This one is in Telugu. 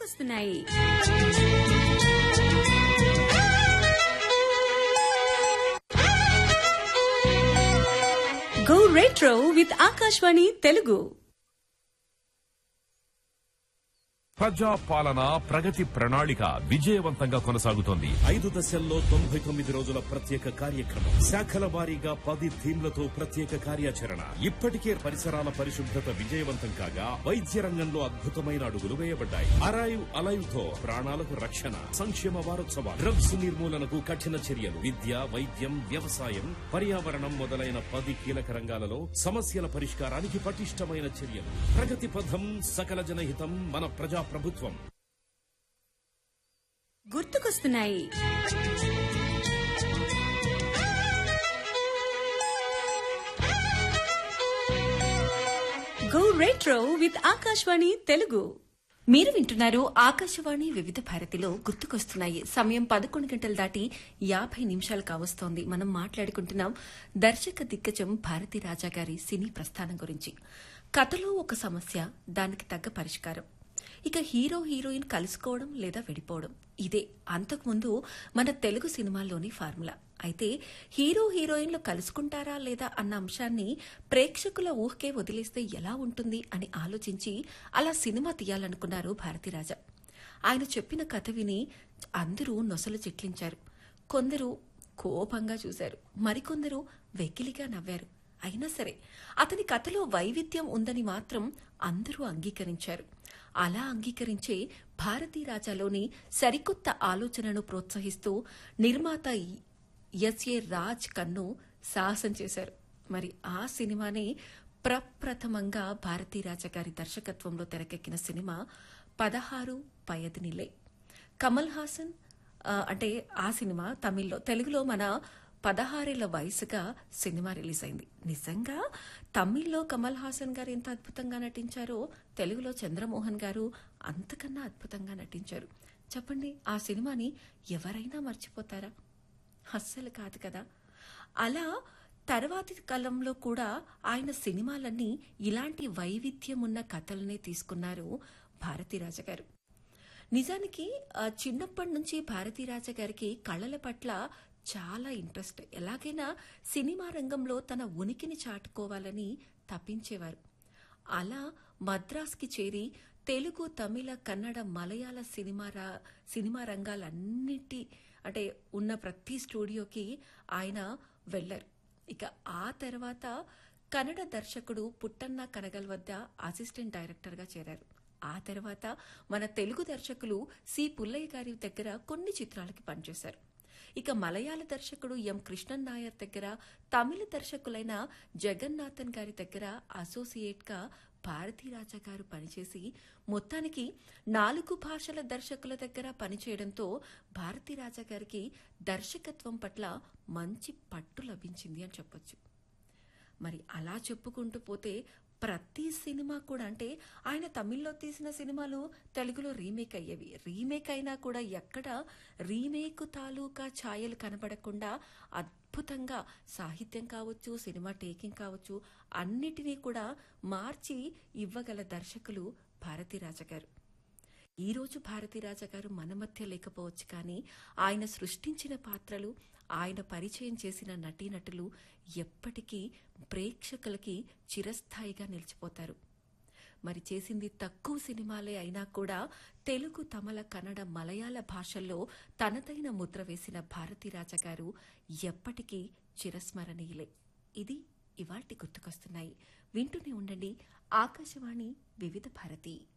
గుర్తుకొస్తున్నాయి go retro with Akashvani Telugu ప్రజా పాలన ప్రగతి ప్రణాళిక విజయవంతంగా కొనసాగుతోంది ఐదు దశల్లో తొంభై తొమ్మిది రోజుల ప్రత్యేక కార్యక్రమం శాఖల వారీగా పది థీమ్లతో ప్రత్యేక కార్యాచరణ ఇప్పటికే పరిసరాల పరిశుభ్రత విజయవంతం కాగా వైద్య రంగంలో అద్భుతమైన అడుగులు వేయబడ్డాయి అరైవ్ అలైవ్ తో ప్రాణాలకు రక్షణ సంక్షేమ వారోత్సవాలు డ్రగ్స్ నిర్మూలనకు కఠిన చర్యలు విద్య వైద్యం వ్యవసాయం పర్యావరణం మొదలైన పది కీలక రంగాలలో సమస్యల పరిష్కారానికి పటిష్టమైన చర్యలు ప్రగతి పథం సకల జనహితం మన ప్రజా ప్రభుత్వం గుర్తుకొస్తున్నాయి go retro with Akashvani Telugu మీరు వింటున్నారు ఆకాశవాణి వివిధ భారతిలో గుర్తుకొస్తున్నాయి సమయం పదకొండు గంటలు దాటి యాభై నిమిషాలు కావస్తోంది మనం మాట్లాడుకుంటున్నాం దర్శక దిగ్గజం భారతీ రాజా గారి సినీ ప్రస్థానం గురించి కథలో ఒక సమస్య దానికి తగ్గ పరిష్కారం ఇక హీరో హీరోయిన్ కలుసుకోవడం లేదా విడిపోవడం ఇదే అంతకుముందు మన తెలుగు సినిమాల్లోని ఫార్ములా అయితే హీరో హీరోయిన్లు కలుసుకుంటారా లేదా అన్న అంశాన్ని ప్రేక్షకుల ఊహకే వదిలేస్తే ఎలా ఉంటుంది అని ఆలోచించి అలా సినిమా తీయాలనుకున్నారు భారతీరాజా ఆయన చెప్పిన కథ విని అందరూ నొసలు చిట్లించారు కొందరు కోపంగా చూశారు మరికొందరు వెకిలిగా నవ్వారు అయినా సరే అతని కథలో వైవిధ్యం ఉందని మాత్రం అందరూ అంగీకరించారు అలా అంగీకరించే భారతీ రాజాలోని సరికొత్త ఆలోచనను ప్రోత్సహిస్తూ నిర్మాత ఎస్ఏ రాజ్ కన్ను సాహసం చేశారు మరి ఆ సినిమానే ప్రప్రథమంగా భారతీ రాజా గారి దర్శకత్వంలో తెరకెక్కిన సినిమా పదహారు పయదినిలే కమల్ హాసన్ ఆ, అంటే ఆ సినిమా తమిళ్లో తెలుగులో మన పదహారేళ్ల వయసుగా సినిమా రిలీజ్ అయింది నిజంగా తమిళ్లో కమల్ హాసన్ గారు ఎంత అద్భుతంగా నటించారో తెలుగులో చంద్రమోహన్ గారు అంతకన్నా అద్భుతంగా నటించారు చెప్పండి ఆ సినిమాని ఎవరైనా మర్చిపోతారా అస్సలు కాదు కదా అలా తర్వాతి కాలంలో కూడా ఆయన సినిమాలన్నీ ఇలాంటి వైవిధ్యం ఉన్న కథలనే తీసుకున్నారు భారతీరాజ గారు నిజానికి ఆ, చిన్నప్పటి నుంచి భారతీరాజ గారికి కళల పట్ల చాలా ఇంట్రెస్ట్ ఎలాగైనా సినిమా రంగంలో తన ఉనికిని చాటుకోవాలని తప్పించేవారు అలా మద్రాస్కి చేరి తెలుగు తమిళ కన్నడ మలయాళ సినిమా రా- సినిమా రంగాలన్నిటి అంటే ఉన్న ప్రతి స్టూడియోకి ఆయన వెళ్లారు ఇక ఆ తర్వాత కన్నడ దర్శకుడు పుట్టన్న కనగల్ వద్ద అసిస్టెంట్ డైరెక్టర్గా చేరారు ఆ తర్వాత మన తెలుగు దర్శకులు సి పుల్లయ్య గారి దగ్గర కొన్ని చిత్రాలకి పనిచేశారు ఇక మలయాళ దర్శకుడు ఎం కృష్ణన్ నాయర్ దగ్గర తమిళ దర్శకులైన జగన్నాథన్ గారి దగ్గర అసోసియేట్ గా భారతీరాజా గారు పనిచేసి మొత్తానికి నాలుగు భాషల దర్శకుల దగ్గర పనిచేయడంతో భారతీరాజా గారికి దర్శకత్వం పట్ల మంచి పట్టు లభించింది అని చెప్పొచ్చు మరి అలా చెప్పుకుంటూ పోతే ప్రతి సినిమా కూడా అంటే ఆయన తమిళ్లో తీసిన సినిమాలు తెలుగులో రీమేక్ అయ్యేవి రీమేక్ అయినా కూడా ఎక్కడ రీమేక్ తాలూకా ఛాయలు కనబడకుండా అద్భుతంగా సాహిత్యం కావచ్చు సినిమా టేకింగ్ కావచ్చు అన్నిటినీ కూడా మార్చి ఇవ్వగల దర్శకులు భారతీరాజ గారు ఈ రోజు భారతీరాజ గారు మన మధ్య లేకపోవచ్చు కానీ ఆయన సృష్టించిన పాత్రలు ఆయన పరిచయం చేసిన నటీనటులు ఎప్పటికీ ప్రేక్షకులకి చిరస్థాయిగా నిలిచిపోతారు మరి చేసింది తక్కువ సినిమాలే అయినా కూడా తెలుగు తమిళ కన్నడ మలయాళ భాషల్లో తనదైన ముద్ర వేసిన భారతీరాజ గారు ఎప్పటికీ చిరస్మరణీయులే ఇది ఇవాల్టి గుర్తుకొస్తున్నాయి వింటూనే ఉండండి ఆకాశవాణి వివిధ భారతి